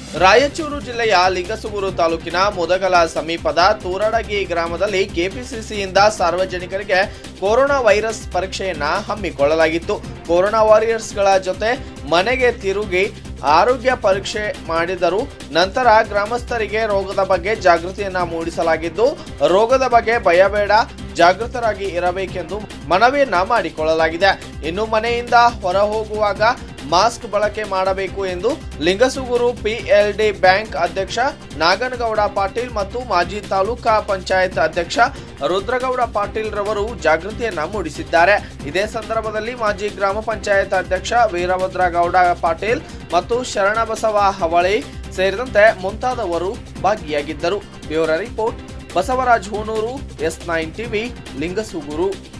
ರಾಯಚೂರು ಜಿಲ್ಲೆಯ ಲಿಂಗಸುಗೂರು ತಾಲೂಕಿನ ಮುದಗಲ ಸಮೀಪದ ತೂರಡಗಿ ಗ್ರಾಮದಲ್ಲಿ ಕೆಪಿಸಿಸಿಯಿಂದ ಸಾರ್ವಜನಿಕರಿಗೆ ಕೊರೋನಾ ವೈರಸ್ ಪರೀಕ್ಷೆಯನ್ನ ಹಮ್ಮಿಕೊಳ್ಳಲಾಗಿತ್ತು ಕೊರೋನಾ ವಾರಿಯರ್ಸ್ಗಳ ಜೊತೆ ಮನೆಗೆ ತಿರುಗಿ ಆರೋಗ್ಯ ಪರೀಕ್ಷೆ ಮಾಡಿದರು ನಂತರ ಗ್ರಾಮಸ್ಥರಿಗೆ ರೋಗದ ಬಗ್ಗೆ ಜಾಗೃತಿಯನ್ನ ಮೂಡಿಸಲಾಗಿದ್ದು ರೋಗದ ಬಗ್ಗೆ ಭಯಬೇಡ ಜಾಗೃತರಾಗಿ ಇರಬೇಕೆಂದು ಮನವಿಯನ್ನ ಮಾಡಿಕೊಳ್ಳಲಾಗಿದೆ ಇನ್ನು ಮನೆಯಿಂದ ಹೊರ ಹೋಗುವಾಗ ಮಾಸ್ಕ್ ಬಳಕೆ ಮಾಡಬೇಕು ಎಂದು ಲಿಂಗಸುಗೂರು ಪಿಎಲ್ಡಿ ಬ್ಯಾಂಕ್ ಅಧ್ಯಕ್ಷ ನಾಗನಗೌಡ ಪಾಟೀಲ್ ಮತ್ತು ಮಾಜಿ ತಾಲೂಕಾ ಪಂಚಾಯತ್ ಅಧ್ಯಕ್ಷ ರುದ್ರಗೌಡ ಪಾಟೀಲ್ ರವರು ಜಾಗೃತಿಯನ್ನ ಮೂಡಿಸಿದ್ದಾರೆ ಇದೇ ಸಂದರ್ಭದಲ್ಲಿ ಮಾಜಿ ಗ್ರಾಮ ಪಂಚಾಯತ್ ಅಧ್ಯಕ್ಷ ವೀರಭದ್ರಗೌಡ ಪಾಟೀಲ್ ಮತ್ತು ಶರಣಬಸವ ಹವಳಿ ಸೇರಿದಂತೆ ಮುಂತಾದವರು ಭಾಗಿಯಾಗಿದ್ದರು bureau report Basavaraj Hunur S nine TV Lingasugur